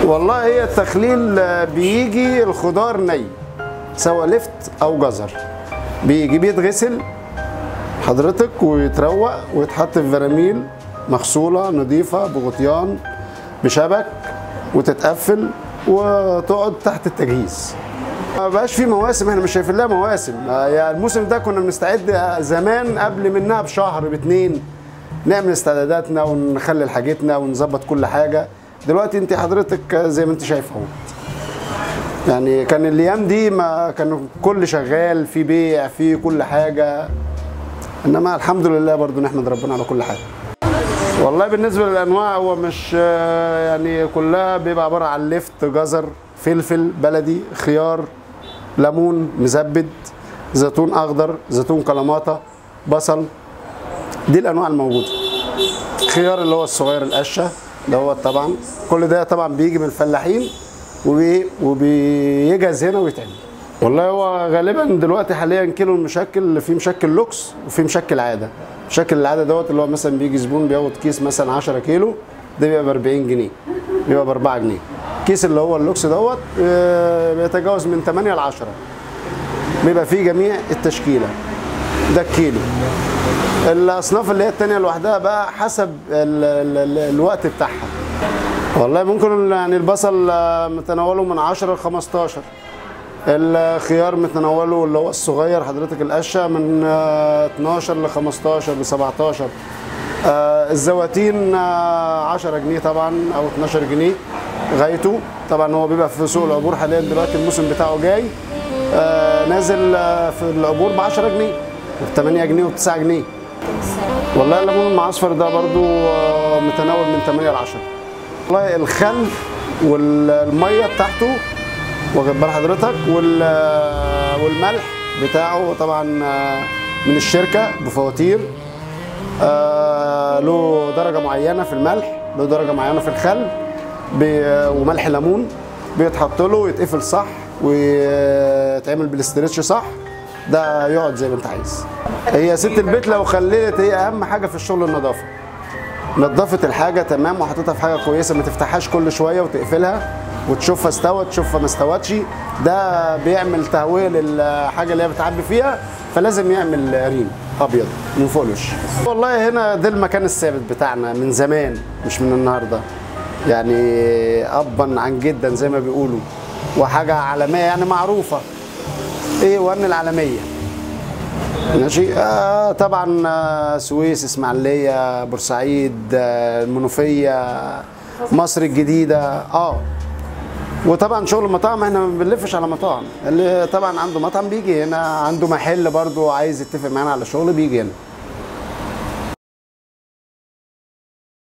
والله هي التخليل آه، بيجي الخضار ني سواء لفت او جزر بيجي بيتغسل حضرتك ويتروق ويتحط في براميل مغسوله نظيفه بغطيان بشبك وتتقفل وتقعد تحت التجهيز ما بقاش في مواسم احنا مش شايفين لها مواسم آه، يعني الموسم ده كنا بنستعد زمان قبل منها بشهر باتنين نعمل استعداداتنا ونخلل حاجتنا ونظبط كل حاجه دلوقتي انت حضرتك زي ما انت شايف اهو يعني كان الايام دي ما كان كل شغال في بيع في كل حاجه انما الحمد لله برضو نحمد ربنا على كل حاجه والله بالنسبه للانواع هو مش آه، يعني كلها بيبقى عباره عن لفت جزر فلفل بلدي خيار ليمون مزبد زيتون اخضر زيتون كلاماتا بصل دي الانواع الموجوده خيار اللي هو الصغير القشه دوت طبعا كل ده طبعا بيجي من الفلاحين وبي وبيجهز هنا ويتعمل والله هو غالبا دلوقتي حاليا كيلو المشكل في مشكل لوكس وفي مشكل عاده مشكل العاده دوت اللي هو مثلا بيجي زبون بياخد كيس مثلا 10 كيلو ده بيبقى ب 40 جنيه بيبقى ب 4 جنيه الكيس اللي هو اللوكس دوت آه، بيتجاوز من 8 ل 10 بيبقى فيه جميع التشكيله ده الكيلو الاصناف اللي هي التانية لوحدها بقى حسب ال ال ال الوقت بتاعها والله ممكن يعني البصل آه، متناوله من 10 ل 15 الخيار متناوله اللي هو الصغير حضرتك القشه من آه، 12 ل 15 ل 17 آه، الزواتين آه، 10 جنيه طبعا او 12 جنيه غايته طبعا هو بيبقى في سوق العبور حاليا دلوقتي الموسم بتاعه جاي آه، نازل آه، في العبور ب 10 جنيه ب 8 جنيه و 9 جنيه والله الليمون المعصفر ده برضو آه، متناول من 8 ل 10 والله الخل والميه بتاعته واخد بال حضرتك وال آه، والملح بتاعه طبعا آه، من الشركه بفواتير آه، له درجه معينه في الملح له درجه معينه في الخل بي- وملح ليمون بيتحط له ويتقفل صح ويتعمل بالاسترتش صح ده يقعد زي ما انت عايز هي ست البيت لو خللت هي اهم حاجه في الشغل النظافه نظفت الحاجه تمام وحطيتها في حاجه كويسه ما تفتحهاش كل شويه وتقفلها وتشوفها استوت تشوفها ما استوتش ده بيعمل تهويه للحاجه اللي هي بتعبي فيها فلازم يعمل ريم ابيض من فوق الوش والله هنا ده المكان الثابت بتاعنا من زمان مش من النهارده يعني ابا عن جدا زي ما بيقولوا وحاجه عالميه يعني معروفه ايه ون العالميه ماشي آه طبعا آه سويس اسماعيليه بورسعيد آه المنوفيه مصر الجديده اه وطبعا شغل المطاعم احنا ما بنلفش على مطاعم اللي طبعا عنده مطعم بيجي هنا عنده محل برضو عايز يتفق معانا على شغل بيجي هنا